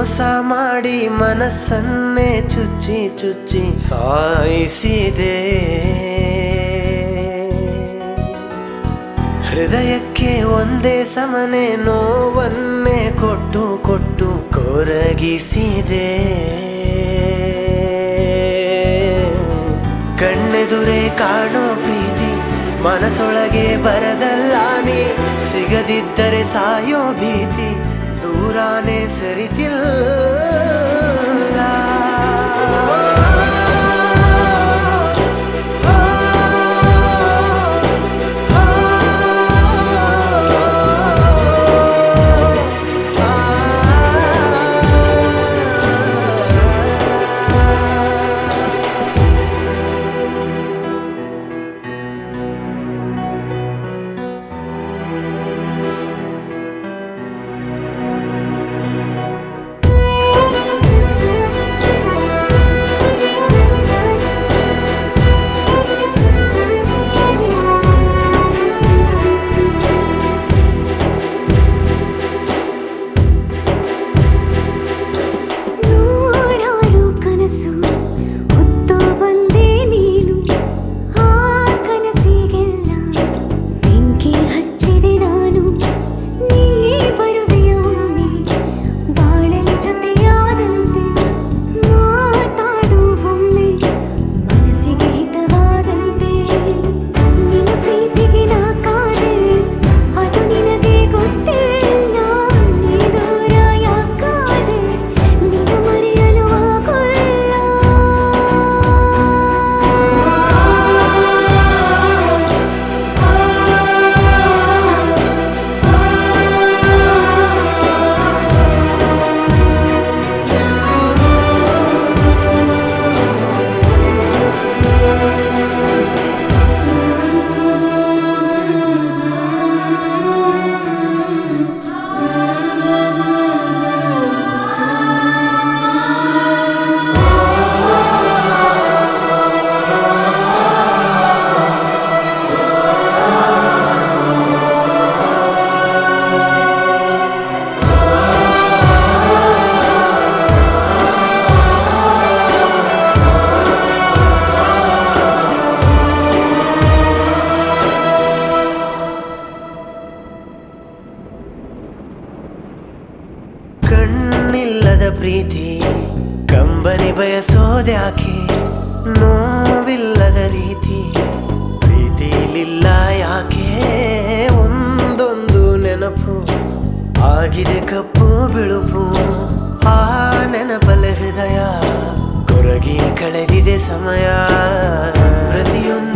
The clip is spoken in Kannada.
ಮೋಸ ಮಾಡಿ ಮನಸ್ಸನ್ನೇ ಚುಚ್ಚಿ ಚುಚ್ಚಿ ಸಾಯಿಸಿದೆ ಹೃದಯಕ್ಕೆ ಒಂದೇ ಸಮನೆ ನೋವನ್ನೇ ಕೊಟ್ಟು ಕೊಟ್ಟು ಕೊರಗಿಸಿದೆ ಕಣ್ಣೆದುರೇ ಕಾಣೋ ಪ್ರೀತಿ ಮನಸೊಳಗೆ ಬರದಲ್ಲ ನೀ ಸಿಗದಿದ್ದರೆ ಸಾಯೋ ಭೀತಿ ದೂರಾನೇ ಸರಿತಿಲ್ಲ ನೂರಾರು ಕನಸು ಹೊತ್ತು ಬಂದೆ ನೀನು ಆ ಕನಸಿಗೆಲ್ಲ ಬೆಂಕಿ ಹಚ್ಚಿದೆ ನಾನು ನೀ ಬರುವೆಯ ಒಮ್ಮೆ ಬಾಳಲಿ ಜೊತೆಯಾದಂತೆ ಮಾತಾಡು ಒಮ್ಮೆ ಮನಸ್ಸಿಗೆ ಹಿತವಾದಂತೆ ನಿನ್ನ ಪ್ರೀತಿಗೆ ನಾ ಕಾದೆ ಅದು ನಿನಗೆ ಗೊತ್ತಿಲ್ಲ ನೀ ದೂರ ಯಾಕಾದೆ ನಿನ್ನ ಮರೆಯಲು ಕಣ್ಣಿಲ್ಲದ ಪ್ರೀತಿ ಕಂಬನಿ ಬಯಸೋದ್ಯಾಕೆ ನೋವಿಲ್ಲದ ರೀತಿ ಪ್ರೀತಿಲಿಲ್ಲ ಯಾಕೆ ಒಂದೊಂದು ನೆನಪು ಆಗಿದೆ ಕಪ್ಪು ಬಿಳುಪು ಆ ನೆನಪಲ ಹೃದಯ ಕೊರಗಿ ಕಳೆದಿದೆ ಸಮಯ ಪ್ರತಿಯೊಂದು